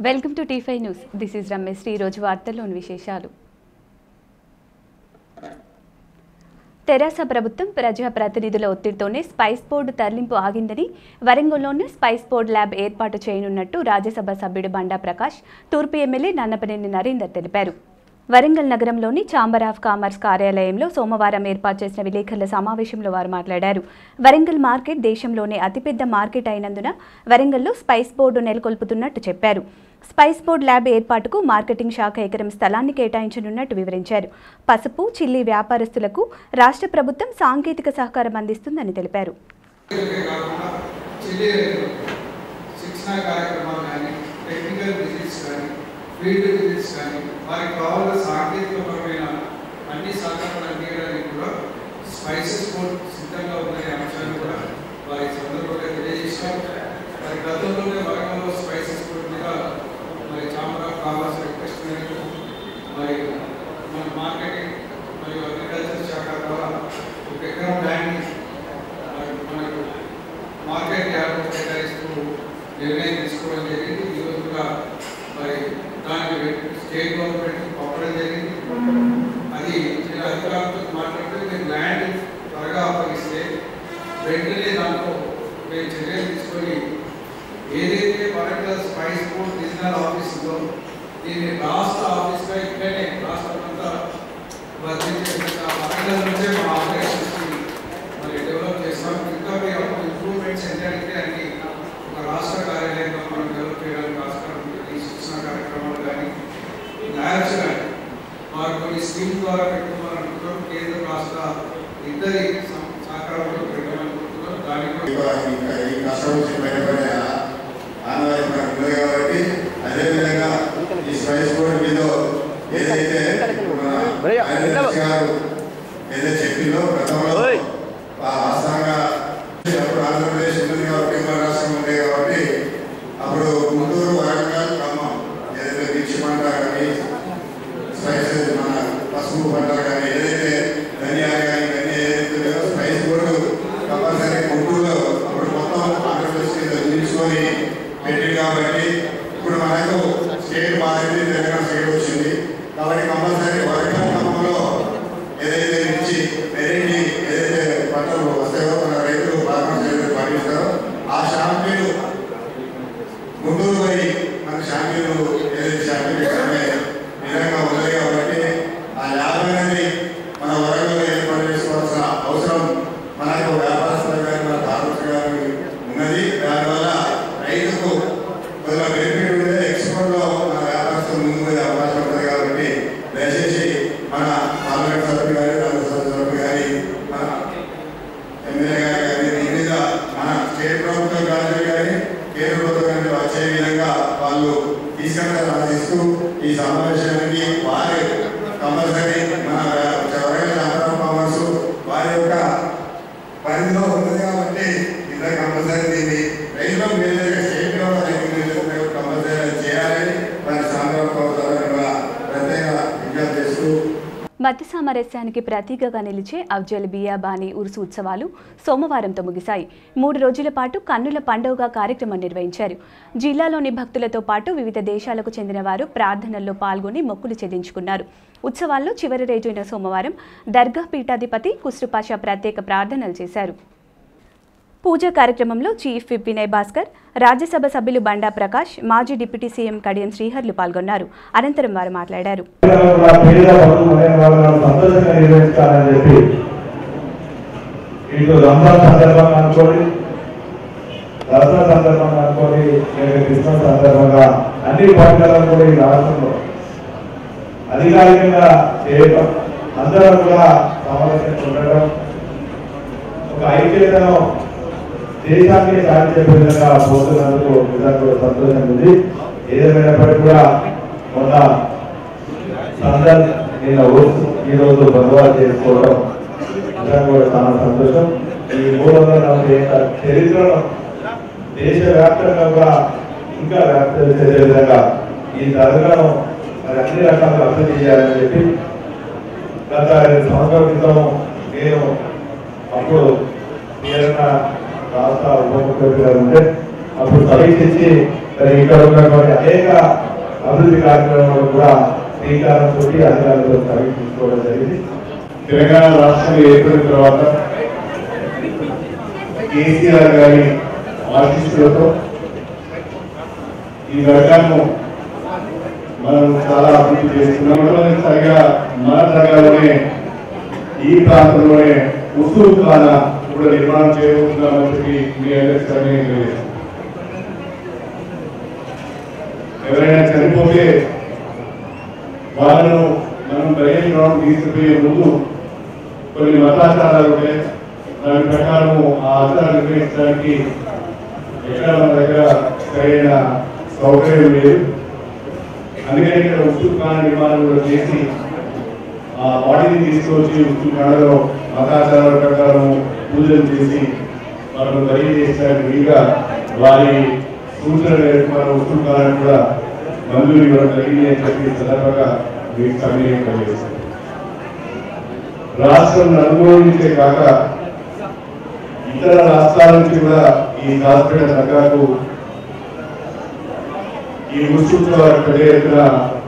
welcome to T five news this is Ramesh ఈ రోజు వార్తల్లోని విశేషాలు తెరాస ప్రభుత్వం ప్రజా ప్రతినిధుల ఒత్తిడితోనే స్పైస్ బోర్డు తరలింపు ఆగిందని వరంగల్లోనే స్పైస్ బోర్డు ల్యాబ్ ఏర్పాటు చేయనున్నట్టు రాజ్యసభ సభ్యుడు బండా ప్రకాష్ తూర్పు ఎమ్మెల్యే నన్నపనేని నరేందర్ తెలిపారు వరంగల్ నగరంలోని ఛాంబర్ ఆఫ్ కామర్స్ కార్యాలయంలో సోమవారం ఏర్పాటు చేసిన విలేకరుల సమావేశంలో వారు మాట్లాడారు వరంగల్ మార్కెట్ దేశంలోనే అతిపెద్ద మార్కెట్ అయినందున వరంగల్లో స్పైస్ బోర్డు నెలకొల్పుతున్నట్టు చెప్పారు స్పైస్ బోర్డు ల్యాబ్ ఏర్పాటుకు మార్కెటింగ్ శాఖ ఎకరం స్థలాన్ని కేటాయించనున్నట్టు వివరించారు పసుపు చిల్లీ వ్యాపారస్తులకు రాష్ట్ర ప్రభుత్వం సాంకేతిక సహకారం అందిస్తుందని తెలిపారు ఇవే కాకుండా చెల్లి శిక్షణ కార్యక్రమాలు కానీ టెక్నికల్ విజిట్స్ కానీ ఫీల్డ్ విజిట్స్ కానీ వారికి కావాల్సిన సాంకేతికపరమైన అన్ని సహకారాలు అందించడానికి కూడా స్పైసెస్ బోర్డ్ సిద్ధంగా ఉందనే అంశాన్ని కూడా వారి సందర్భంగా తెలియజేశారు మరి గతంలోనే వరంగల్లో స్పైసెస్ బోర్డ్ మీద మరి చాంబర్ ఆఫ్ కామర్స్ రిక్వెస్ట్ మేరకు మరి మన మార్కెటింగ్ మరియు అగ్రికల్చర్ శాఖ ద్వారా ఒక ఎకరం ల్యాండ్ని మనకు మార్కెట్ యార్డ్ కేటాయిస్తూ నిర్ణయం తీసుకోవడం జరిగింది ఈ రోజు కూడా మరి దానికి స్టేట్ గవర్నమెంట్ పంపడం జరిగింది అది నేను అధికారులతో మాట్లాడితే మీరు ల్యాండ్ త్వరగా అప్పగిస్తే వెంటనే దాంట్లో మేము చర్యలు తీసుకొని ఏదైతే Warangal spice board regional office ఉందో దీన్ని రాష్ట్ర ఆఫీస్గా ఇక్కడనే రాష్ట్రం అంతా వర్తించే విధంగా వరంగల్ నుంచే మా ఆపరేషన్స్ని మరి డెవలప్ చేస్తాం ఇంకా మీరు ఇంప్రూవ్మెంట్స్ ఏంటంటే అన్ని ఒక రాష్ట్ర కార్యాలయంలో మనం డెవలప్ చేయడానికి ఆస్కారం ఉంటుంది ఈ శిక్షణ కార్యక్రమాలు కానీ ల్యాబ్స్ కానీ వారు కొన్ని స్కీమ్ ద్వారా పెట్టుకోవాలనుకుంటున్నాం కేంద్ర రాష్ట్ర ఇద్దరి సహ- సహకారంతో పెట్టాలనుకుంటున్నాం దానికి కూడా ఈ ఈ కష్టం వచ్చి బయటపడే ఆనవాయితీ మనకు ఉంది కాబట్టి అదేవిధంగా ఈ స్పైస్ బోర్డు మీద ఏదైతే మన కార్యదర్శి గారు ఏదైతే చెప్పిందో గతంలో ఆ వాస్తవంగా అప్పుడు ఆంధ్రప్రదేశ్ ఉన్నది కాబట్టి ఉమ్మడి రాష్ట్రం ఉంది కాబట్టి అప్పుడు గుంటూరు వరంగల్ ఖమ్మం ఏదైతే మిర్చి పంట కానీ స్పైసెస్ మన పసుపు పంటలు కానీ ఏదైతే ధనియాలు కానీ ఇవన్నీ ఏదైతే ఉన్నాయో స్పైస్ బోర్డు కంపల్సరీ గుంటూరులో అప్పుడు మొత్తం ఆంధ్రప్రదేశ్ కింద నిలుచుకొని పెట్టింది కాబట్టి ఇప్పుడు మనకు స్టేట్ మారింది తెలంగాణ స్టేట్ వచ్చింది కాబట్టి కంపల్సరీ వరంగల్ ఖమ్మంలో ఏదైతే నుంచి వెరైటీ ఏదైతే పంటలు వస్తాయో మన రైతులు ఫార్మర్స్ ఏదైతే పండిస్తారో ఆ షాంపీలు గుంటూరు పోయి మన షాంపీలు ఏదైతే షాంపీలు ఇక్కడనే విధంగా ఉన్నది కాబట్టి ఆ ల్యాబ్ అనేది మన వరంగల్లో ఏర్పాటు చేసుకోవాల్సిన అవసరం మనకు వ్యాపారస్తులు కానీ మన కార్మికులు కానీ ఉన్నది దానివల్ల రైతుకు కొద్దిగా బెనిఫిట్ ఉండేది ఎక్స్పోర్ట్లో మన వ్యాపారస్తులు ముందు పోయే అవకాశం ఉంటుంది కాబట్టి దయచేసి మన పార్లమెంట్ సభ్యులు కానీ రాజ్యసభ సభ్యులు కానీ మన ఎమ్మెల్యే గారు కానీ దీని మీద మన స్టేట్ ప్రభుత్వం కానీ కానీ కేంద్ర ప్రభుత్వం కానీ వచ్చే విధంగా వాళ్ళు తీసుకెళ్ళాలని ఆశిస్తూ ఈ సమావేశానికి వారి కంపల్సరీ మన ఎవరైనా ఛాంబర్ ఆఫ్ కామర్స్ వారి యొక్క పరిధిలో ఉంది కాబట్టి ఇద్దరు కంపల్సరీ దీన్ని రైతులకు మేలుగా స్టేట్ లెవెల్ రైతులు కంపల్సరీ చేయాలని మన ఛాంబర్ ఆఫ్ కామర్స్ వారిని కూడా ప్రత్యేక విజ్ఞప్తి చేస్తూ మత సామరస్యానికి ప్రతీకగా నిలిచే అఫ్జల్ బియాబానీ ఉరుసు ఉత్సవాలు సోమవారంతో ముగిశాయి మూడు రోజుల పాటు కన్నుల పండుగగా కార్యక్రమం నిర్వహించారు జిల్లాలోని భక్తులతో పాటు వివిధ దేశాలకు చెందిన వారు ప్రార్థనల్లో పాల్గొని మొక్కులు చెల్లించుకున్నారు ఉత్సవాల్లో చివరి రోజైన సోమవారం దర్గా పీఠాధిపతి కుస్రుపాషా ప్రత్యేక ప్రార్థనలు చేశారు పూజా కార్యక్రమంలో చీఫ్ విప్ వినయ్ భాస్కర్ రాజ్యసభ సభ్యులు బండా ప్రకాష్ మాజీ డిప్యూటీ సీఎం కడియం శ్రీహర్లు పాల్గొన్నారు అనంతరం వారు మాట్లాడారు కూడా పేద బంధువులైన వాళ్ళను సంతోషంగా నిర్వహించాలని చెప్పి ఇటు రంజాన్ సందర్భంగా అనుకోని దసరా సందర్భంగా అనుకోని లేదా క్రిస్మస్ సందర్భంగా అన్ని పండుగలను కూడా ఈ రాష్ట్రంలో అధికారికంగా చేయటం అందరూ కూడా సమావేశంగా ఉండటం ఒక ఐక్యతను దేశాన్ని చాటి చెప్పే విధంగా పోతున్నందుకు నిజంగా కూడా సంతోషంగా ఉంది ఏదేమైనప్పటికీ కూడా మొన్న సందర్ నేను ఓట్స్ ఈ రోజు బంధువాలు చేసుకోవడం నిజంగా కూడా చాలా సంతోషం ఈ మూడు వందల నలభై ఏళ్ళ చరిత్రను దేశవ్యాప్తంగా కూడా ఇంకా వ్యాప్తి చేసే విధంగా ఈ దర్గాను మరి అన్ని రకాలుగా అభివృద్ధి చేయాలని చెప్పి గత ఐదు సంవత్సరాల క్రితం నేను అప్పుడు తీరణ రాష్ట్ర ఉప ముఖ్యమంత్రి గారు ఉంటే అప్పుడు సమీక్షించి మరి ఇక్కడ ఉన్నటువంటి అనేక అభివృద్ధి కార్యక్రమాలు కూడా శ్రీకారం చుట్టి అధికారులతో కలిగి తీసుకోవడం జరిగింది తెలంగాణ రాష్ట్రం ఏర్పడిన తర్వాత కేసీఆర్ గారి ఆశీస్సులతో ఈ వర్గాన్ని మనం చాలా అభివృద్ధి చేస్తున్నాం మొట్టమొదటిసారిగా మన రంగంలోనే ఈ ప్రాంతంలోనే ఉసూరు ఖానా కూడా నిర్మాణం చేయబోతున్నామని చెప్పి మీ అందరికీ తెలియజేస్తాం ఎవరైనా చనిపోతే వాళ్ళను మనం బయట గ్రౌండ్ తీసుకుపోయే ముందు కొన్ని మతాచారాలు ఉంటాయి దాని ప్రకారం ఆ ఆచారాలు నిర్వహించడానికి ఎక్కడ మన దగ్గర సరైన సౌకర్యం లేదు అందుకని ఇక్కడ ఉత్తు ఖాన నిర్మాణం కూడా చేసి ఆ బాడీని తీసుకొచ్చి ఉత్తు ఖానలో మతాచారాల ప్రకారం పూజలు చేసి వాళ్ళను బలి చేసడానికి వీలుగా వారి సూచన మేరకు మన ఉత్తు ఖానాన్ని కూడా మంజూరు ఇవ్వడం జరిగింది అని చెప్పి ఈ సందర్భంగా మీకు సమయం కలిగిస్తుంది రాష్ట్రం అనుభవించే కాక ఇతర రాష్ట్రాల నుంచి కూడా ఈ హాస్పిటల్ దర్గాకు ఈ ముస్లింల పెద్ద ఎత్తున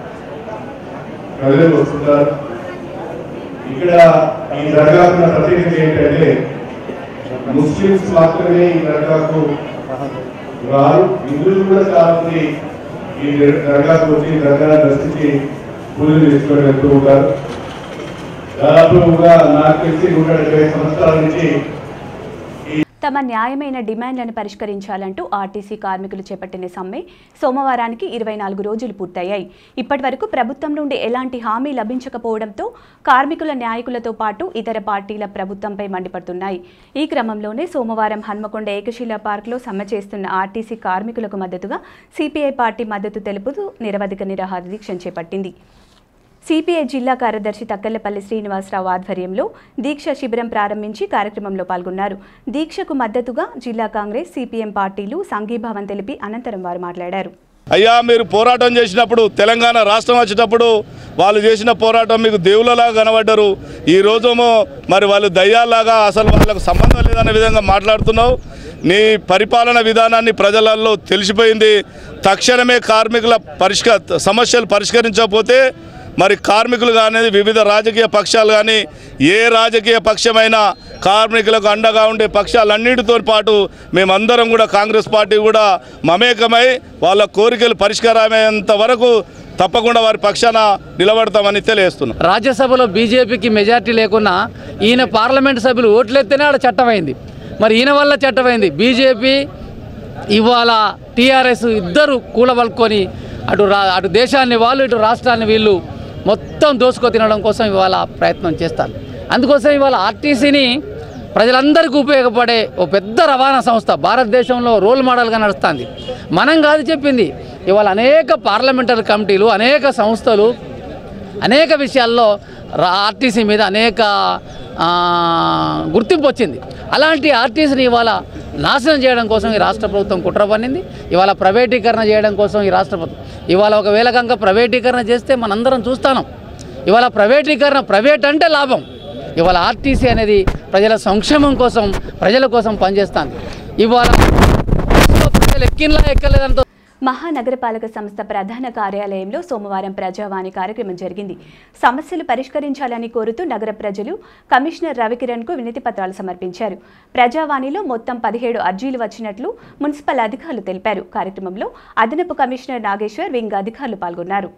ప్రజలు వస్తున్నారు ఇక్కడ ఈ దర్గాకు ఉన్న ప్రత్యేకత ఏంటంటే ముస్లింస్ మాత్రమే ఈ దర్గాకు రారు హిందువులు కూడా చాలా మంది ఈ దర్గాకు వచ్చి దర్గా దర్శించి పూజలు చేసుకొని వెళ్తూ ఉంటారు దాదాపుగా నాకు తెలిసి నూట డెబ్బై సంవత్సరాల నుంచి తమ న్యాయమైన డిమాండ్లను పరిష్కరించాలంటూ ఆర్టీసీ కార్మికులు చేపట్టిన సమ్మె సోమవారానికి ఇరవై నాలుగు రోజులు పూర్తయ్యాయి ఇప్పటి వరకు ప్రభుత్వం నుండి ఎలాంటి హామీ లభించకపోవడంతో కార్మికుల నాయకులతో పాటు ఇతర పార్టీల ప్రభుత్వంపై మండిపడుతున్నాయి ఈ క్రమంలోనే సోమవారం హన్మకొండ ఏకశిలా పార్క్లో సమ్మె చేస్తున్న ఆర్టీసీ కార్మికులకు మద్దతుగా సిపిఐ పార్టీ మద్దతు తెలుపుతూ నిరవధిక నిరాహార దీక్షను చేపట్టింది సిపిఐ జిల్లా కార్యదర్శి తక్కలపల్లి శ్రీనివాసరావు ఆధ్వర్యంలో దీక్ష శిబిరం ప్రారంభించి కార్యక్రమంలో పాల్గొన్నారు దీక్షకు మద్దతుగా జిల్లా కాంగ్రెస్ సిపిఎం పార్టీలు సంఘీభావం తెలిపి అనంతరం వారు మాట్లాడారు అయ్యా మీరు పోరాటం చేసినప్పుడు తెలంగాణ రాష్ట్రం వచ్చేటప్పుడు వాళ్ళు చేసిన పోరాటం మీకు దేవుళ్ళలాగా కనబడ్డరు ఈ రోజేమో మరి వాళ్ళు దయ్యాల్లాగా అసలు వాళ్ళకు సంబంధం లేదనే విధంగా మాట్లాడుతున్నావు నీ పరిపాలన విధానాన్ని ప్రజలలో తెలిసిపోయింది తక్షణమే కార్మికుల పరిష్క సమస్యలు పరిష్కరించకపోతే మరి కార్మికులు కానీ వివిధ రాజకీయ పక్షాలు కానీ ఏ రాజకీయ పక్షమైనా కార్మికులకు అండగా ఉండే పక్షాలన్నిటితో పాటు మేమందరం కూడా కాంగ్రెస్ పార్టీ కూడా మమేకమై వాళ్ళ కోరికలు పరిష్కారమయ్యేంత వరకు తప్పకుండా వారి పక్షాన నిలబడతామని తెలియజేస్తున్నాం రాజ్యసభలో బీజేపీకి మెజార్టీ లేకున్నా ఈయన పార్లమెంట్ సభ్యులు ఓట్లెత్తేనే ఆడ చట్టమైంది మరి ఈయన వల్ల చట్టమైంది బీజేపీ ఇవాళ టీఆర్ఎస్ ఇద్దరు కూలబలుకొని అటు రా అటు దేశాన్ని వాళ్ళు ఇటు రాష్ట్రాన్ని వీళ్ళు మొత్తం దోసుకో తినడం కోసం ఇవాళ ప్రయత్నం చేస్తారు అందుకోసం ఇవాళ ఆర్టీసీని ప్రజలందరికీ ఉపయోగపడే ఓ పెద్ద రవాణా సంస్థ భారతదేశంలో రోల్ మోడల్గా నడుస్తుంది మనం కాదు చెప్పింది ఇవాళ అనేక పార్లమెంటరీ కమిటీలు అనేక సంస్థలు అనేక విషయాల్లో రా- ఆర్టీసీ మీద అనేక ఆ, గుర్తింపు వచ్చింది అలాంటి ఆర్టీసీని ఇవాళ నాశనం చేయడం కోసం ఈ రాష్ట్ర ప్రభుత్వం కుట్ర పన్నింది ఇవాళ ప్రైవేటీకరణ చేయడం కోసం ఈ రాష్ట్ర ప్రభుత్వం ఇవాళ ఒకవేళ కనుక ప్రైవేటీకరణ చేస్తే మనందరం చూస్తాం ఇవాళ ప్రైవేటీకరణ ప్రైవేట్ అంటే లాభం ఇవాళ ఆర్టీసీ అనేది ప్రజల సంక్షేమం కోసం ప్రజల కోసం పనిచేస్తుంది ఇవాళ బస్సులో ప్రజలు ఎక్కినలా ఎక్కలేదంటే మహానగరపాలక సంస్థ ప్రధాన కార్యాలయంలో సోమవారం ప్రజావాణి కార్యక్రమం జరిగింది సమస్యలు పరిష్కరించాలని కోరుతూ నగర ప్రజలు కమిషనర్ రవికిరణ్కు వినతి పత్రాలు సమర్పించారు ప్రజావాణిలో మొత్తం పదిహేడు అర్జీలు వచ్చినట్లు మున్సిపల్ అధికారులు తెలిపారు కార్యక్రమంలో అదనపు కమిషనర్ నాగేశ్వర్ వింగ్ అధికారులు పాల్గొన్నారు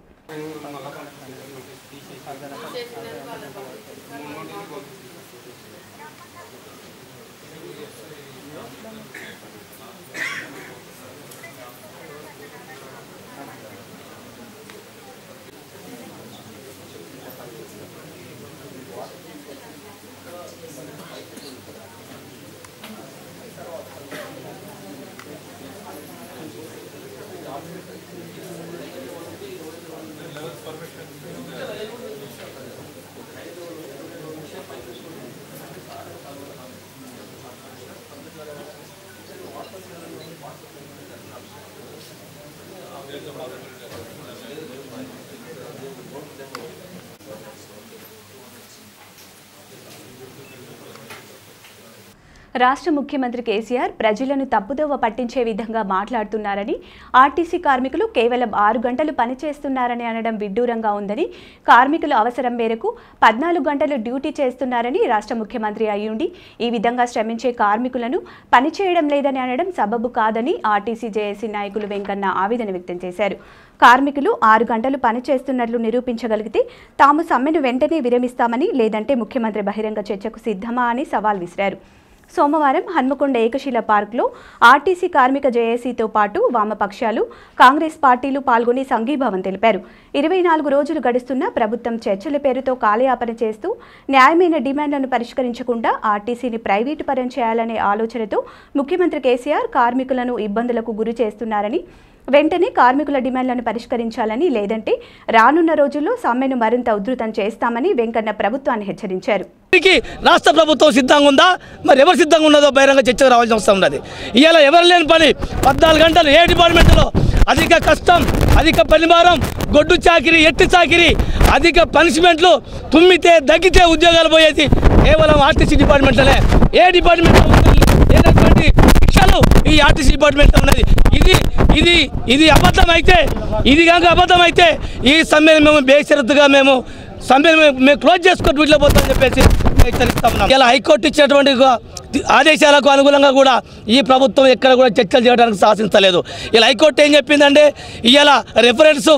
రాష్ట్ర ముఖ్యమంత్రి కేసీఆర్ ప్రజలను తప్పుదోవ పట్టించే విధంగా మాట్లాడుతున్నారని ఆర్టీసీ కార్మికులు కేవలం ఆరు గంటలు పనిచేస్తున్నారని అనడం విడ్డూరంగా ఉందని కార్మికుల అవసరం మేరకు పద్నాలుగు గంటలు డ్యూటీ చేస్తున్నారని రాష్ట్ర ముఖ్యమంత్రి అయ్యుండి ఈ విధంగా శ్రమించే కార్మికులను పనిచేయడం లేదని అనడం సబబు కాదని ఆర్టీసీ జేఏసీ నాయకులు వెంకన్న ఆవేదన వ్యక్తం చేశారు కార్మికులు ఆరు గంటలు పనిచేస్తున్నట్లు నిరూపించగలిగితే తాము సమ్మెను వెంటనే విరమిస్తామని లేదంటే ముఖ్యమంత్రి బహిరంగ చర్చకు సిద్ధమా అని సవాల్ విసిరారు సోమవారం హన్మకొండ ఏకశిల పార్క్లో ఆర్టీసీ కార్మిక జేఏసీతో పాటు వామపక్షాలు కాంగ్రెస్ పార్టీలు పాల్గొని సంఘీభావం తెలిపారు ఇరవై నాలుగు రోజులు గడుస్తున్న ప్రభుత్వం చర్చల పేరుతో కాలయాపన చేస్తూ న్యాయమైన డిమాండ్లను పరిష్కరించకుండా ఆర్టీసీని ప్రైవేటు పరం చేయాలనే ఆలోచనతో ముఖ్యమంత్రి కేసీఆర్ కార్మికులను ఇబ్బందులకు గురి చేస్తున్నారని వెంటనే కార్మికుల డిమాండ్లను పరిష్కరించాలని లేదంటే రానున్న రోజుల్లో సమ్మెను మరింత ఉధృతం చేస్తామని వెంకన్న ప్రభుత్వాన్ని హెచ్చరించారు దీనికి రాష్ట్ర ప్రభుత్వం సిద్ధంగా ఉందా మరి ఎవరు సిద్ధంగా ఉన్నదో బహిరంగ చర్చకు రావాల్సిన అవసరం ఉన్నది ఇవాళ ఎవరు లేని పని పద్నాలుగు గంటలు ఏ డిపార్ట్మెంట్లో అధిక కష్టం అధిక పనిభారం గొడ్డు చాకిరి ఎట్టి చాకిరి అధిక పనిష్మెంట్లు తుమ్మితే దగ్గితే ఉద్యోగాలు పోయేది కేవలం ఆర్టీసీ డిపార్ట్మెంట్లోనే ఏ డిపార్ట్మెంట్లో లేనటువంటి శిక్షలు ఈ ఆర్టీసీ డిపార్ట్మెంట్ ఉన్నది ఇది ఇది ఇది అబద్ధం అయితే ఇది కనుక అబద్ధం అయితే ఈ సమ్మెను మేము బేషరతుగా మేము సమ్మెను మేము- మేము క్లోజ్ చేసుకొని వీటిలో పోతామని చెప్పేసి హెచ్చరిస్తా ఉన్నాం ఇలా హైకోర్టు ఇచ్చినటువంటి ఒక ఆదేశాలకు అనుగుణంగా కూడా ఈ ప్రభుత్వం ఎక్కడ కూడా చర్చలు చేయడానికి సాధించలేదు ఇలా హైకోర్టు ఏం చెప్పిందంటే ఇవాళ రెఫరెన్స్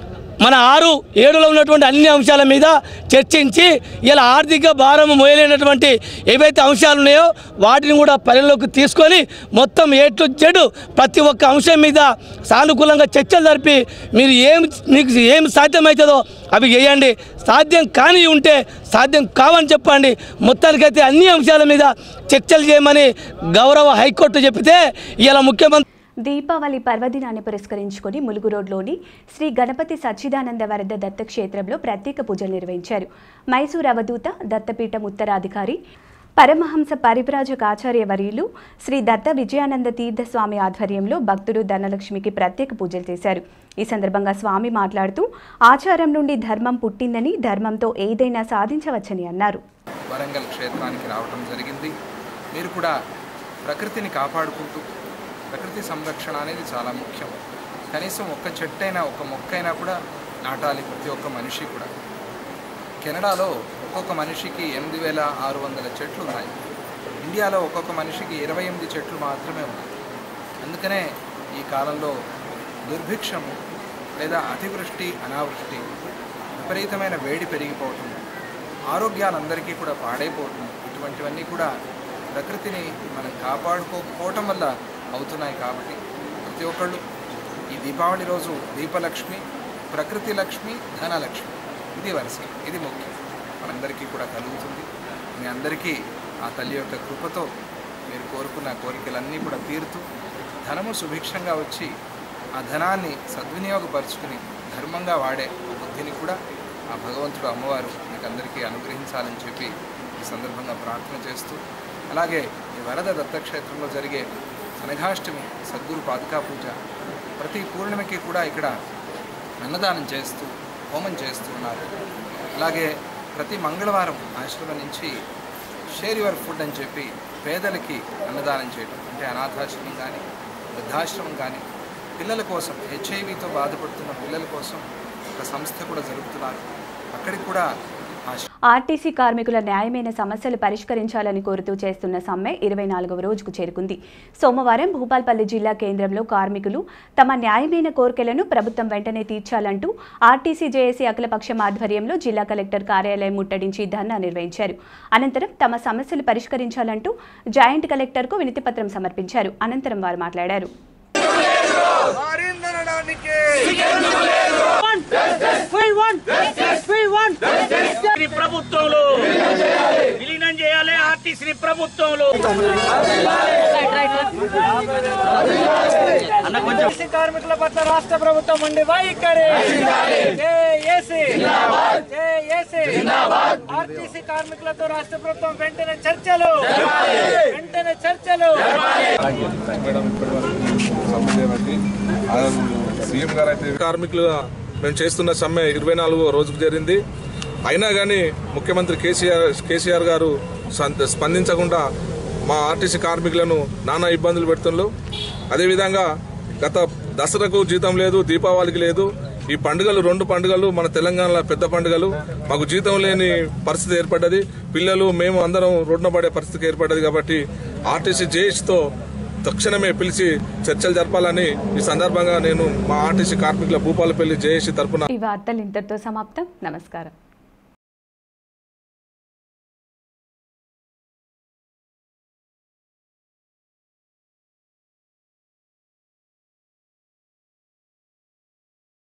మన ఆరు ఏడులో ఉన్నటువంటి అన్ని అంశాల మీద చర్చించి ఇలా ఆర్థిక భారం మోయలేనటువంటి ఏవైతే అంశాలు ఉన్నాయో వాటిని కూడా పరిగణలోకి తీసుకొని మొత్తం ఏ టు జెడ్ ప్రతి ఒక్క అంశం మీద సానుకూలంగా చర్చలు జరిపి మీరు ఏం మీకు ఏం సాధ్యమవుతుందో అవి చేయండి సాధ్యం కాని ఉంటే సాధ్యం కావని చెప్పండి మొత్తానికైతే అన్ని అంశాల మీద చర్చలు చేయమని గౌరవ హైకోర్టు చెప్తే ఇలా ముఖ్యమంత్రి దీపావళి పర్వదినాన్ని పురస్కరించుకొని ములుగు రోడ్లోని శ్రీ గణపతి సచ్చిదానంద వరద దత్తక్షేత్రంలో ప్రత్యేక పూజలు నిర్వహించారు మైసూర్ అవధూత దత్తపీఠం ఉత్తరాధికారి పరమహంస పరివ్రాజక ఆచార్య వర్యులు శ్రీ దత్త విజయానంద తీర్థస్వామి ఆధ్వర్యంలో భక్తులు ధనలక్ష్మికి ప్రత్యేక పూజలు చేశారు ఈ సందర్భంగా స్వామి మాట్లాడుతూ ఆచారం నుండి ధర్మం పుట్టిందని ధర్మంతో ఏదైనా సాధించవచ్చని అన్నారు వరంగల్ క్షేత్రానికి రావటం జరిగింది మీరు కూడా ప్రకృతిని కాపాడుకుంటూ ప్రకృతి సంరక్షణ అనేది చాలా ముఖ్యం కనీసం ఒక్క చెట్టైనా ఒక మొక్కైనా కూడా నాటాలి ప్రతి ఒక్క మనిషి కూడా కెనడాలో ఒక్కొక్క మనిషికి ఎనిమిది వేల ఆరు వందల చెట్లు ఉన్నాయి ఇండియాలో ఒక్కొక్క మనిషికి ఇరవై ఎనిమిది చెట్లు మాత్రమే ఉన్నాయి అందుకనే ఈ కాలంలో దుర్భిక్షము లేదా అతివృష్టి అనావృష్టి విపరీతమైన వేడి పెరిగిపోవటం ఆరోగ్యాలందరికీ కూడా పాడైపోవటం ఇటువంటివన్నీ కూడా ప్రకృతిని మనం కాపాడుకోకపోవటం వల్ల అవుతున్నాయి కాబట్టి ప్రతి ఒక్కళ్ళు ఈ దీపావళి రోజు దీపలక్ష్మి ప్రకృతి లక్ష్మి ధనలక్ష్మి ఇది వరుస ఇది ముఖ్యం మనందరికీ కూడా కలుగుతుంది మీ అందరికీ ఆ తల్లి యొక్క కృపతో మీరు కోరుకున్న కోరికలన్నీ కూడా తీరుతూ ధనము సుభిక్షంగా వచ్చి ఆ ధనాన్ని సద్వినియోగపరుచుకుని ధర్మంగా వాడే బుద్ధిని కూడా ఆ భగవంతుడు అమ్మవారు మీకు అందరికీ అనుగ్రహించాలని చెప్పి ఈ సందర్భంగా ప్రార్థన చేస్తూ అలాగే ఈ వరద దత్తక్షేత్రంలో జరిగే అనఘాష్టమి సద్గురు పాదుకా పూజ ప్రతి పూర్ణిమకి కూడా ఇక్కడ అన్నదానం చేస్తూ హోమం చేస్తూ ఉన్నారు అలాగే ప్రతి మంగళవారం ఆశ్రమం నుంచి షేర్ యువర్ ఫుడ్ అని చెప్పి పేదలకి అన్నదానం చేయడం అంటే అనాథాశ్రమం కానీ వృద్ధాశ్రమం కానీ పిల్లల కోసం హెచ్ఐవితో బాధపడుతున్న పిల్లల కోసం ఒక సంస్థ కూడా జరుపుతున్నారు అక్కడికి కూడా ఆ ఆర్టీసీ కార్మికుల న్యాయమైన సమస్యలు పరిష్కరించాలని కోరుతూ చేస్తున్న సమ్మె ఇరవై నాలుగవ రోజుకు చేరుకుంది సోమవారం భూపాల్పల్లి జిల్లా కేంద్రంలో కార్మికులు తమ న్యాయమైన కోరికలను ప్రభుత్వం వెంటనే తీర్చాలంటూ ఆర్టీసీ జేఏసీ అఖిలపక్షం ఆధ్వర్యంలో జిల్లా కలెక్టర్ కార్యాలయం ముట్టడించి ధర్నా నిర్వహించారు అనంతరం తమ సమస్యలు పరిష్కరించాలంటూ జాయింట్ కలెక్టర్కు వినతిపత్రం సమర్పించారు అనంతరం వారు మాట్లాడారు ఈ ప్రభుత్వంలో విలీనం చేయాలి ఆర్టీసీ ప్రభుత్వంలో ఆర్టీసీ కార్మికుల పట్ల రాష్ట్ర ప్రభుత్వం ఉండి వైఖరి జేఏసీ జేఏసీ ఆర్టీసీ కార్మికులతో రాష్ట్ర ప్రభుత్వం వెంటనే చర్చలు వెంటనే చర్చలు సీఎం గారు అయితే కార్మికులుగా మేము చేస్తున్న సమ్మె ఇరవై నాలుగో రోజుకు జరిగింది అయినా కానీ ముఖ్యమంత్రి కేసీఆర్ కేసీఆర్ గారు సంత- స్పందించకుండా మా ఆర్టీసీ కార్మికులను నానా ఇబ్బందులు పెడుతున్నారు అదేవిధంగా గత దసరాకు జీతం లేదు దీపావళికి లేదు ఈ పండుగలు రెండు పండుగలు మన తెలంగాణలో పెద్ద పండుగలు మాకు జీతం లేని పరిస్థితి ఏర్పడ్డది పిల్లలు మేము అందరం రోడ్డున పడే పరిస్థితి ఏర్పడ్డది కాబట్టి ఆర్టీసీ జేఏసీతో తక్షణమే పిలిచి చర్చలు జరపాలని ఈ సందర్భంగా నేను మా ఆర్టీసీ కార్మికుల భూపాలపల్లి జేఏసీ తరపున ఈ వార్తలు ఇంతటితో సమాప్తం నమస్కారం